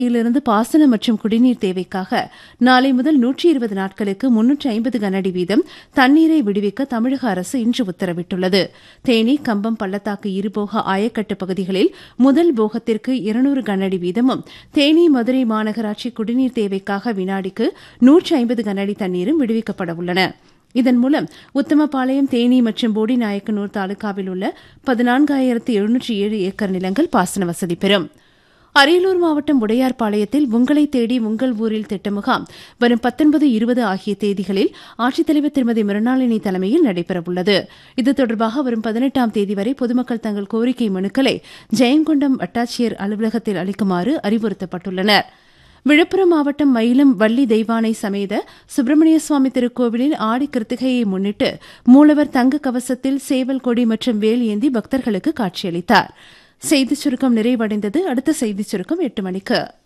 இலிருந்து பாசன மற்றும் குடிநீர் தேவைக்காக நாளை முதல் நூற்றி இருபது நாட்களுக்கு முன்னூற்றி ஐம்பது கனஅடி வீதம் தண்ணீரை விடுவிக்க தமிழக அரசு இன்று உத்தரவிட்டுள்ளது தேனி கம்பம் பள்ளத்தாக்கு இருபோக ஆயக்கட்டு பகுதிகளில் முதல் போகத்திற்கு இருநூறு கனஅடி வீதமும் தேனி மதுரை மாநகராட்சி குடிநீர் தேவைக்காக வினாடிக்கு நூற்றி ஐம்பது கனஅடி தண்ணீரும் விடுவிக்கப்பட உள்ளன இதன் மூலம் உத்தமபாளையம் தேனி மற்றும் போடிநாயக்கனூர் தாலுகாவில் உள்ள பதினான்காயிரத்து எழுநூற்றி ஏழு ஏக்கர் நிலங்கள் பாசன வசதி பெறும் அரியலூர் மாவட்டம் உடையார்பாளையத்தில் உங்களை தேடி உங்கள் ஊரில் திட்ட முகாம் வரும் பத்தொன்பது இருபது ஆகிய தேதிகளில் ஆட்சித்தலைவர் திருமதி மிருணாளினி தலைமையில் நடைபெறவுள்ளது இது தொடர்பாக வரும் பதினெட்டாம் தேதி வரை பொதுமக்கள் தங்கள் கோரிக்கை மனுக்களை ஜெயங்கொண்டம் வட்டாட்சியர் அலுவலகத்தில் அளிக்குமாறு அறிவுறுத்தப்பட்டுள்ளனா் விழுப்புரம் மாவட்டம் மயிலம் வள்ளி தெய்வானை சமேத சுப்பிரமணிய சுவாமி திருக்கோவிலில் ஆடி கிருத்திகையை முன்னிட்டு மூலவர் தங்க கவசத்தில் சேவல் கொடி மற்றும் வேல் ஏந்தி பக்தர்களுக்கு காட்சியளித்தார் செய்திச் சுருக்கம் நிறைவடைந்தது அடுத்த செய்திச் சுருக்கம் எட்டு மணிக்கு